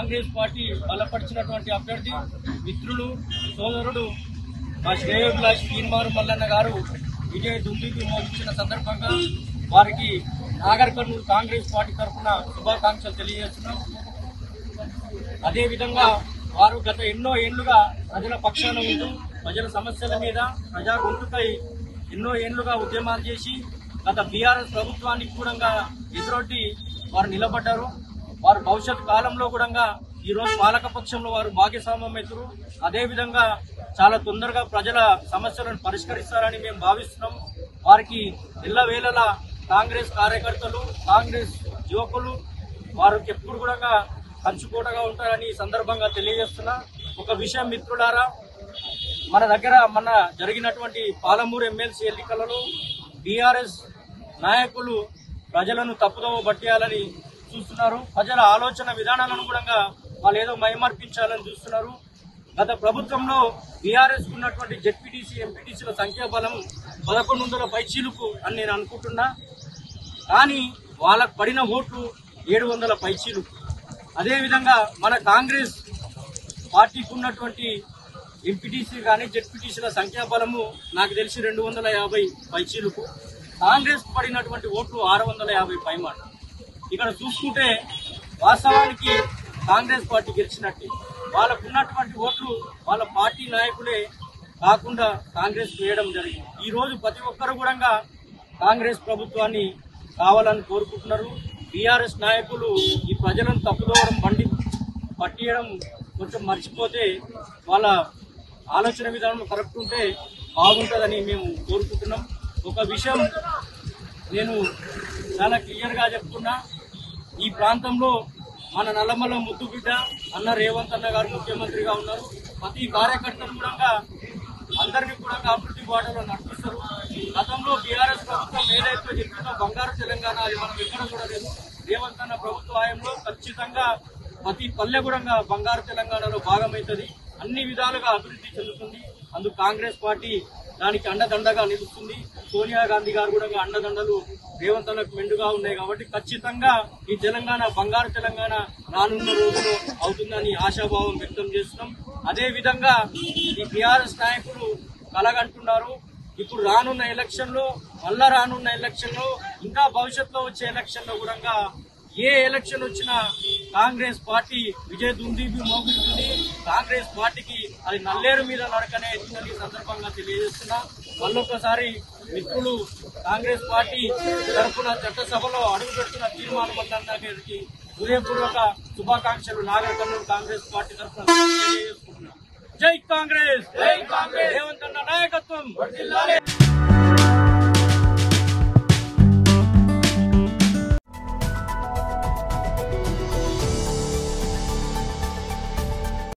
Congress party బలపరిచినటువంటి అభ్యర్థి మిత్రులు సోదరుడు మా శ్రేయోభిలాష్ తీన్మారు మల్లన్న గారు విజయ దుందుకు మోగించిన సందర్భంగా వారికి నాగర్ కర్నూలు కాంగ్రెస్ పార్టీ తరఫున శుభాకాంక్షలు తెలియజేస్తున్నాం అదేవిధంగా వారు గత ఎన్నో ఏళ్లుగా ప్రజల పక్షాన ఉంటూ ప్రజల సమస్యల మీద ప్రజా గొంతుకై ఎన్నో ఏళ్లుగా ఉద్యమాలు చేసి గత బీఆర్ఎస్ ప్రభుత్వానికి కూడా ఎదురొడ్డి వారు నిలబడ్డారు వారు భవిష్యత్ కాలంలో కూడా ఈ రోజు పాలక పక్షంలో వారు భాగ్యస్వామ్యం ఎదురు అదేవిధంగా చాలా తొందరగా ప్రజల సమస్యలను పరిష్కరిస్తారని మేము భావిస్తున్నాం వారికి ఎల్లవేళలా కాంగ్రెస్ కార్యకర్తలు కాంగ్రెస్ యువకులు వారికి ఎప్పుడు కూడా కంచుకోటగా ఉంటారని ఈ సందర్భంగా తెలియజేస్తున్నా ఒక విషయం మిత్రులారా మన దగ్గర మన జరిగినటువంటి పాలమూరు ఎమ్మెల్సీ ఎన్నికలలో బీఆర్ఎస్ నాయకులు ప్రజలను తప్పుదోవ పట్టేయాలని చూస్తున్నారు ప్రజల ఆలోచన విధానాలను కూడా వాళ్ళు ఏదో మైమర్పించాలని చూస్తున్నారు గత ప్రభుత్వంలో బీఆర్ఎస్ ఉన్నటువంటి జెడ్పీటీసీ ఎంపీటీసీల సంఖ్యాబలం పదకొండు వందల పైచీలకు అని నేను అనుకుంటున్నా కానీ వాళ్ళకు పడిన ఓట్లు ఏడు వందల పైచీలు అదేవిధంగా మన కాంగ్రెస్ పార్టీకి ఉన్నటువంటి ఎంపీటీసీ కానీ జెడ్పీటీసీల సంఖ్యాబలము నాకు తెలిసి రెండు వందల యాభై పైచీలకు కాంగ్రెస్ పడినటువంటి ఓట్లు ఆరు వందల యాభై పైమాట ఇక్కడ చూసుకుంటే వాస్తవానికి కాంగ్రెస్ పార్టీ గెలిచినట్టే వాళ్ళకు ఉన్నటువంటి ఓట్లు వాళ్ళ పార్టీ నాయకులే కాకుండా కాంగ్రెస్ వేయడం జరిగింది ఈ రోజు ప్రతి ఒక్కరు కూడా కాంగ్రెస్ ప్రభుత్వాన్ని కావాలని కోరుకుంటున్నారు బీఆర్ఎస్ నాయకులు ఈ ప్రజలను తప్పుదోవడం బండి పట్టియడం కొంచెం మర్చిపోతే వాళ్ళ ఆలోచన విధానం కరెక్ట్ ఉంటే బాగుంటుందని మేము కోరుకుంటున్నాం ఒక విషయం నేను చాలా క్లియర్గా చెప్తున్నా ఈ ప్రాంతంలో మన నల్లమల్ల ముద్దు బిడ్డ అన్న రేవంత్ అన్న గారు ముఖ్యమంత్రిగా ఉన్నారు ప్రతి కార్యకర్తలు కూడా అందరినీ కూడా అభివృద్ధి బాటలో నడిపిస్తారు గతంలో బీఆర్ఎస్ ప్రభుత్వం ఏదైతే చెప్పిందో బంగారు తెలంగాణ అది మనం ఎక్కడ కూడా లేదు రేవంత్ అన్న ప్రభుత్వ హయాంలో ఖచ్చితంగా ప్రతి పల్లె కూడా బంగారు తెలంగాణలో భాగమవుతుంది అన్ని విధాలుగా అభివృద్ధి చెందుతుంది అందుకు కాంగ్రెస్ పార్టీ దానికి అండదండగా నిలుస్తుంది సోనియా గాంధీ గారు కూడా అండదండలు రేవంత్ అన్నకు మెండుగా ఉన్నాయి కాబట్టి ఖచ్చితంగా ఈ తెలంగాణ బంగారు తెలంగాణ రానున్న రోజులు అవుతుందని ఆశాభావం వ్యక్తం చేస్తున్నాం అదే విధంగా ఈ బీఆర్ఎస్ నాయకులు కలగంటున్నారు ఇప్పుడు రానున్న ఎలక్షన్ లో మళ్ళా రానున్న ఎలక్షన్ లో ఇంకా భవిష్యత్తులో వచ్చే ఎలక్షన్ లో కూడా ఏ ఎలక్షన్ వచ్చినా కాంగ్రెస్ పార్టీ విజయ దుందీబి మోగుతుంది కాంగ్రెస్ పార్టీకి అది నల్లేరు మీద నడకనే ఎత్తుందని ఈ సందర్భంగా తెలియజేస్తున్నా మళ్ళొక్కసారి మిత్రులు కాంగ్రెస్ పార్టీ తరఫున చట్టసభలో అడుగు పెడుతున్న తీర్మానం వల్ల గారికి హృదయపూర్వక శుభాకాంక్షలు నాగర్ కర్నూలు కాంగ్రెస్ పార్టీ తరఫున తెలియజేసుకుంటున్నాం జై కాంగ్రెస్ జై కాంగ్రెస్ రేవంత్ అన్న నాయకత్వం